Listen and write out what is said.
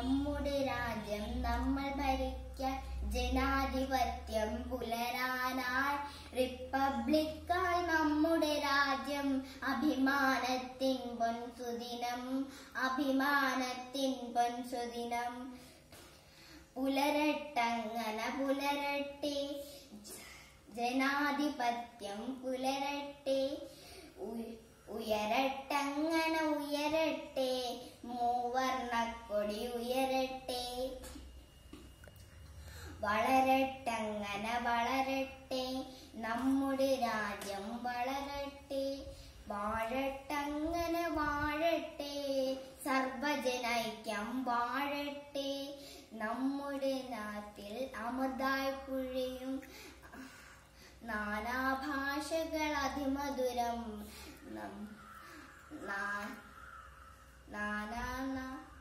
നമ്മുടെ രാജ്യം നമ്മൾ ഭരിക്കാൻ ജനാധിപത്യം പുലരാനായി റിപ്പബ്ലിക്കായി നമ്മുടെ രാജ്യം അഭിമാനത്തിൻ പൊൻസുദിനം അഭിമാനത്തിൻ പൊൻസുദിനം പുലരട്ടങ്ങന പുലരട്ടെ ജനാധിപത്യം പുലരട്ടെ ഉയ- ഉയരട്ടങ്ങന ഉയരട്ടെ മൂവർണക്കൊടി ഉയരട്ടെ വളരട്ടങ്ങന വളരട്ടെ നമ്മുടെ രാജ്യം വളരട്ടെ വാഴട്ടങ്ങന വാഴട്ടെ സർവജനൈക്യം വാഴട്ടെ നമ്മുടെ നാട്ടിൽ അമൃതായി പുഴയും നാനാഭാഷകൾ അതിമധുരം നം- നാ- നാനാ നാ-